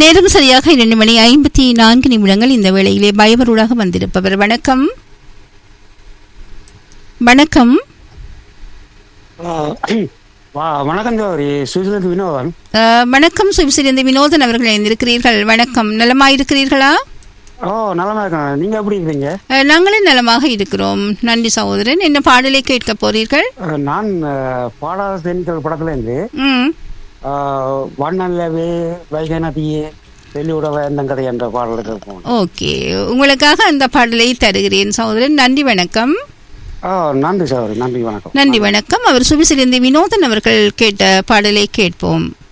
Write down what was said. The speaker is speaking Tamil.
நேரம் சரியாக இரண்டு மணி ஐம்பத்தி நான்கு நிமிடங்கள் இந்த வேளையிலே பயவருடாக வந்திருப்பவர் வணக்கம் வணக்கம் வா வணக்கம் ஜோரி சுஜித் வினோதன் அஹ், வணக்கம் சுவிசிலிருந்து வினோதன் அவர்கள் இணைந்திருக்கிறீர்கள் வணக்கம் நலமாயிருக்கிறீர்களா ஓ நலமா இருக்கேன் நீங்க எப்படி இருக்கீங்க அஹ், நாங்களும் நலமாக இருக்கிறோம் நன்றி சகோதரன் என்ன பாடலை கேட்க போறீர்கள் அஹ், நான் அஹ், பாடாத தேனீக்கள் படத்துல இருந்து ம் அஹ், வண்ணல்லவே வைகை நதியே வெளியுட வேந்தன் கதை என்ற பாடலுக்கு போனேன் ஓகே உங்களுக்காக அந்த பாடலை தருகிறேன் சகோதரன் நன்றி வணக்கம் ஓ நன்றி சார் நன்றி வணக்கம் நன்றி வணக்கம் அவர் சுவிசிலிருந்து வினோதன் அவர்கள் கேட்ட பாடலை கேட்போம்